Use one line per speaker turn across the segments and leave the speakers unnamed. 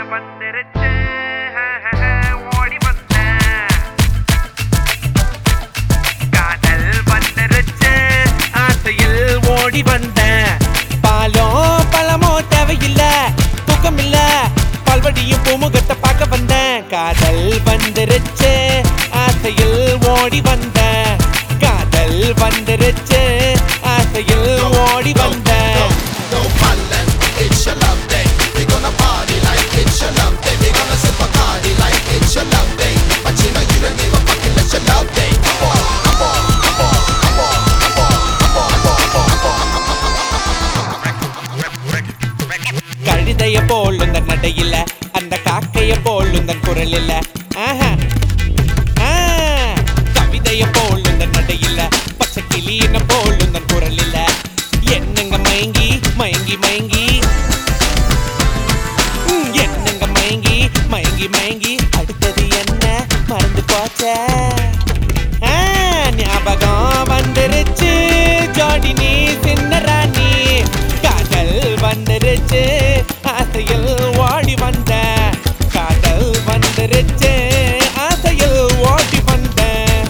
வந்துருச்சு ஓடி வந்தேன் காதல் வந்துருச்சு ஆசையில் ஓடி வந்தேன்
பாலோ பழமோ தேவையில்ல தூக்கம் இல்ல பால்வடியும் பூமுகத்தை பார்க்க வந்தேன் காதல் வந்துருச்சு ஆசையில் ஓடி வந்தேன் காதல் வந்துருச்சு ஆசையில் ஓடி வந்தேன்
No Holland, it's your love day. We gonna party like it's your love day. We gonna sip a party like it's your love day. But you know you don't give a fuck unless your love day. Come on, come on, come on, come on, come on, come on, come on, come on.
கழுதைய போலும் தன் நடையில அந்த காக்கைய போலும் தன் குரல் இல்ல ஆஹா. ஆ. கவிதைய போலும் தன் நடையில பச்சை கிளியின போலும் தன் குரல் இல்ல என்னங்க மயங்கி மயங்கி மயங்கி ம், என்னங்க மயங்கி மயங்கி மயங்கி அடுத்தது என்ன மறந்து போச்சே ஆ, ஞாபகம் வந்துருச்சு ஜோடி நீ சின்ன ராணி காதல் வந்துருச்சு ஆசையில் ஓடி வந்த காதல் வந்துருச்சு ஆசையில் ஓடி வந்தேன்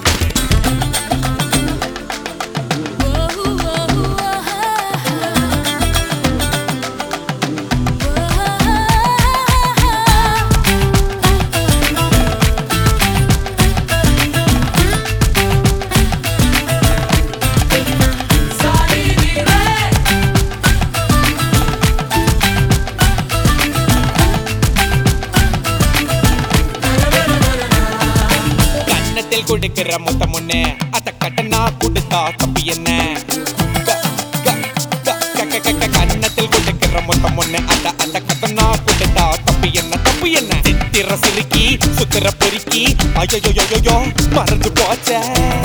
கன்னத்தில் கொடுக்கிற மொத்தம் ஒண்ணு அத கட்டனா கொடுத்தா தப்பி என்ன க- க- க- க- க- க- க- கன்னத்தில் கொடுக்கிற மொத்தம் ஒண்ணு அத அத கட்டனா கொடுத்தா தப்பி என்ன தப்பு என்ன சித்திர சிறுக்கி சுத்திர பொறுக்கி ஐயோ மறந்து போச்சே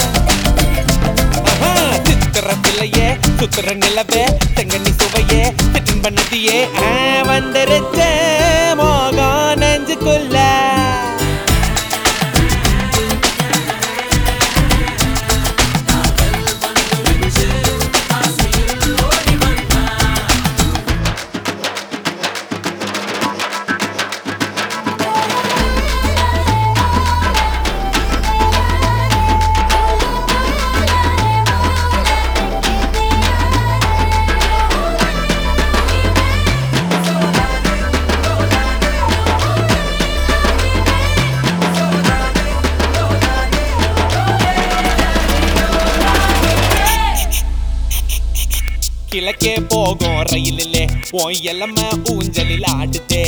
ஆஹா, சித்திரத்திலேயே சுத்திர நிலவே தெங்கண்ணி சுவையே தின்ப நதியே ஆ, வந்துருச்சே மோகம் நெஞ்சுக்குள்ள கிழக்கே போகும் ரயிலிலே உன் எல்லம்ம ஊஞ்சலில் ஆடுதே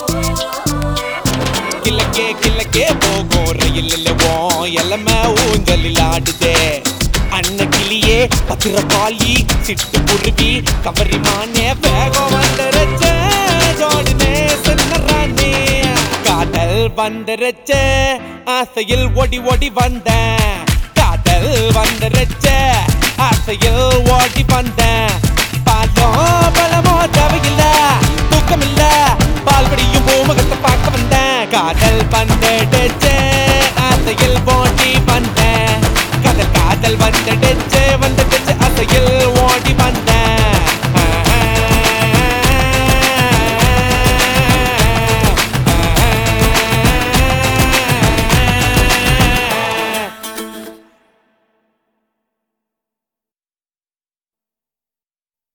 கிழக்கே கிழக்கே போகும் ரயிலிலே உன் எல்லம்ம ஊஞ்சலில் ஆடுதே அன்ன கிளியே பத்திரக்காளி சிட்டு குருவி கவரி மானே வேகம் வந்துருச்ச ஜோடினே சின்னரானே காதல் வந்துருச்ச ஆசையில் ஓடி ஓடி வந்தேன் காதல் வந்துருச்ச ஆசையில் ஓடி வந்தேன் பாலோ பலமோ தேவையில்ல தூக்கம் இல்ல பால்படியும் பூமுகத்தை பார்க்க வந்தேன் காதல் வந்துடுச்சு ஆசையில் ஓடி